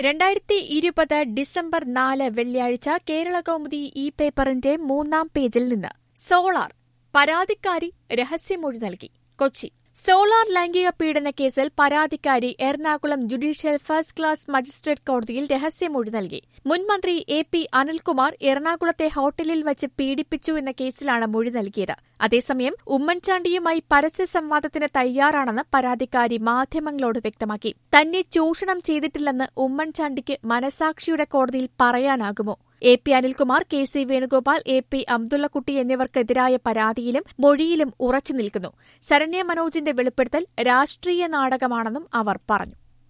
രണ്ടായിരത്തി ഇരുപത് ഡിസംബർ നാല് വെള്ളിയാഴ്ച കേരള കൗമുദി ഇ പേപ്പറിന്റെ മൂന്നാം പേജിൽ നിന്ന് സോളാർ പരാതിക്കാരി രഹസ്യമൊഴി നൽകി കൊച്ചി സോളാർ ലൈംഗിക പീഡന കേസിൽ പരാതിക്കാരി Ernakulam judicial first class magistrate കോടതിയിൽ രഹസ്യമൊഴി നൽകി മുൻ മന്ത്രി എ പി അനിൽകുമാർ എറണാകുളത്തെ ഹോട്ടലിൽ വച്ച് പീഡിപ്പിച്ചു എന്ന കേസിലാണ് മൊഴി നൽകിയത് അതേസമയം ഉമ്മൻചാണ്ടിയുമായി പരസ്യ സംവാദത്തിന് തയ്യാറാണെന്ന് പരാതിക്കാരി മാധ്യമങ്ങളോട് വ്യക്തമാക്കി തന്നെ ചൂഷണം ചെയ്തിട്ടില്ലെന്ന് ഉമ്മൻചാണ്ടിക്ക് മനസാക്ഷിയുടെ കോടതിയിൽ പറയാനാകുമോ A P Anilkumar K C Venugopal A P അബ്ദുള്ളക്കുട്ടി എന്നിവർക്കെതിരായ പരാതിയിലും മൊഴിയിലും ഉറച്ചു നിൽക്കുന്നു ശരണ്യ മനോജിന്റെ വെളിപ്പെടുത്തൽ രാഷ്ട്രീയ നാടകമാണെന്നും അവർ പറഞ്ഞു